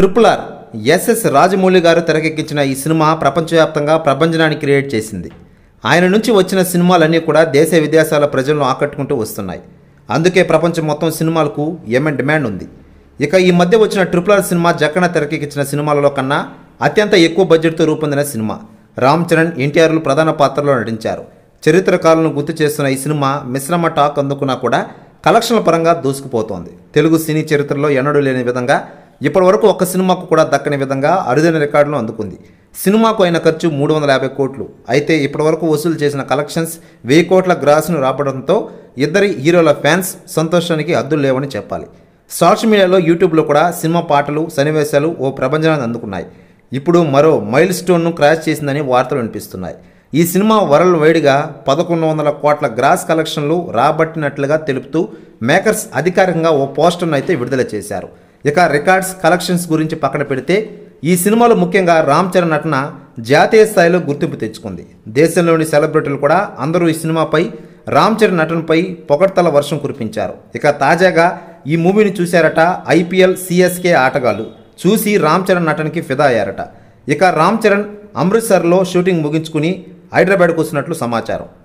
triple R SS Rajamouli గారు తెరకెక్కించిన ఈ సినిమా ప్రపంచవ్యాప్తంగా ప్రభంజనాన్ని క్రియేట్ చేసింది ఆయన నుంచి వచ్చిన సినిమాలన్నీ కూడా దేశ విదేశాల ప్రజలను ఆకట్టుకుంటూ వస్తున్నాయి అందుకే ప్రపంచం మొత్తం సినిమాలకు ఏమైనా డిమాండ్ ఉంది ఇక ఈ మధ్య వచ్చిన ట్రిపుల్ ఆర్ సినిమా జక్కన తెరకెక్కించిన సినిమాలలో కన్నా అత్యంత ఎక్కువ బడ్జెట్తో రూపొందిన సినిమా రామ్ చరణ్ ఎన్టీఆర్లు ప్రధాన పాత్రలో నటించారు చరిత్ర కాలను గుర్తు చేస్తున్న ఈ సినిమా మిశ్రమ టాక్ అందుకున్నా కూడా కలెక్షన్ల పరంగా దూసుకుపోతోంది తెలుగు సినీ చరిత్రలో ఎన్నడూ లేని విధంగా ఇప్పటివరకు ఒక్క సినిమాకు కూడా దక్కని విధంగా అరుదైన రికార్డులను అందుకుంది సినిమాకు అయిన ఖర్చు మూడు వందల యాభై కోట్లు అయితే ఇప్పటివరకు వసూలు చేసిన కలెక్షన్స్ వెయ్యి కోట్ల గ్రాస్ను రాబడంతో ఇద్దరి హీరోల ఫ్యాన్స్ సంతోషానికి అద్దులు లేవని చెప్పాలి సోషల్ మీడియాలో యూట్యూబ్లో కూడా సినిమా పాటలు సన్నివేశాలు ఓ ప్రపంచాన్ని అందుకున్నాయి ఇప్పుడు మరో మైల్ స్టోన్ను క్రాష్ చేసిందని వార్తలు వినిపిస్తున్నాయి ఈ సినిమా వరల్డ్ వైడ్గా పదకొండు వందల కోట్ల గ్రాస్ కలెక్షన్లు రాబట్టినట్లుగా తెలుపుతూ మేకర్స్ అధికారికంగా ఓ పోస్టర్ను అయితే విడుదల చేశారు ఇక రికార్డ్స్ కలెక్షన్స్ గురించి పక్కన పెడితే ఈ సినిమాలో ముఖ్యంగా రామ్ చరణ్ నటన జాతీయ స్థాయిలో గుర్తింపు తెచ్చుకుంది దేశంలోని సెలబ్రిటీలు కూడా అందరూ ఈ సినిమాపై రామ్ చరణ్ నటనపై పొగడ్తల వర్షం కురిపించారు ఇక తాజాగా ఈ మూవీని చూశారట ఐపీఎల్ సిఎస్కే ఆటగాళ్ళు చూసి రామ్ చరణ్ నటనకి ఫిదా అయ్యారట ఇక రామ్ చరణ్ అమృత్సర్లో షూటింగ్ ముగించుకుని హైదరాబాద్కు వచ్చినట్లు సమాచారం